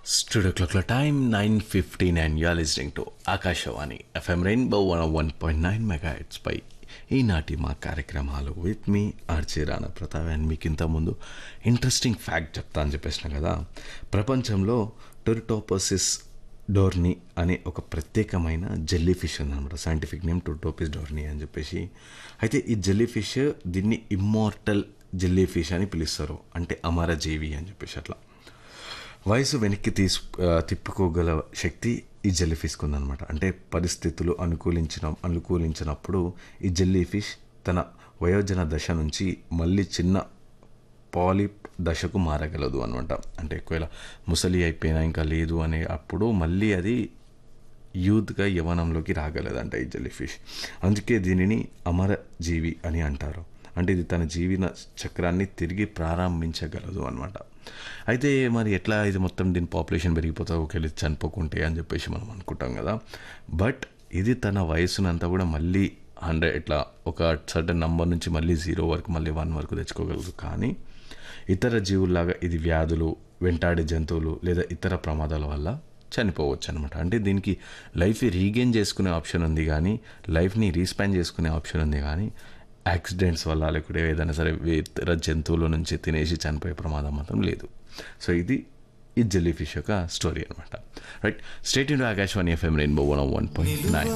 Studio clock time 9.15 and you are listening to Akashvani FM rainbow one one point nine megahertz పై ఈనాటి మా కార్యక్రమాలు with me ఆర్చే Rana Pratap and మీకు ఇంతకుముందు ఇంట్రెస్టింగ్ ఫ్యాక్ట్ చెప్తా అని చెప్పేసిన కదా ప్రపంచంలో టొరిటోపోసిస్ డోర్ని అనే ఒక ప్రత్యేకమైన జెల్లీ ఫిష్ ఉందన్నమాట సైంటిఫిక్ నేమ్ టొరిటోపిస్ డోర్ని అని చెప్పేసి అయితే ఈ జెల్లీ ఫిష్ దీన్ని ఇమ్మోర్టల్ జెల్లీ ఫిష్ అని పిలుస్తారు అంటే అమరజీవి అని చెప్పేసి అట్లా వయసు వెనక్కి తీసు ఆ, తిప్పుకోగల శక్తి ఈ జెల్లీ ఫిష్కి ఉందన్నమాట అంటే పరిస్థితులు అనుకూలించిన అనుకూలించినప్పుడు ఈ జెల్లీ ఫిష్ తన వయోజన దశ నుంచి మళ్ళీ చిన్న పాలిప్ దశకు మారగలదు అనమాట అంటే ఒకవేళ ముసలి అయిపోయినా ఇంకా లేదు అనే అప్పుడు మళ్ళీ అది యూత్గా యవనంలోకి రాగలదంట ఈ జెల్లీ ఫిష్ అందుకే దీనిని అమర జీవి అని అంటారు అంటే ఇది తన జీవన చక్రాన్ని తిరిగి ప్రారంభించగలదు అనమాట అయితే మరి ఎట్లా ఇది మొత్తం దీని పాపులేషన్ పెరిగిపోతా ఒకవేళ చనిపోకుంటే అని చెప్పేసి మనం అనుకుంటాం కదా బట్ ఇది తన వయసునంతా కూడా మళ్ళీ హండ్రెడ్ ఇట్లా ఒక సర్టన్ నంబర్ నుంచి మళ్ళీ జీరో వరకు మళ్ళీ వన్ వరకు తెచ్చుకోగలదు కానీ ఇతర జీవుల్లాగా ఇది వ్యాధులు వెంటాడే జంతువులు లేదా ఇతర ప్రమాదాల వల్ల చనిపోవచ్చు అనమాట అంటే దీనికి లైఫ్ రీగెయిన్ చేసుకునే ఆప్షన్ ఉంది కానీ లైఫ్ని రీస్పాన్ చేసుకునే ఆప్షన్ ఉంది కానీ యాక్సిడెంట్స్ వల్ల లేకుంటే ఏదైనా సరే ఇతర జంతువుల నుంచి తినేసి చనిపోయే ప్రమాదం మాత్రం లేదు సో ఇది ఈ జెల్లీ ఫిష్ యొక్క స్టోరీ అనమాట right state into Akashvani FM rainbow one one point nine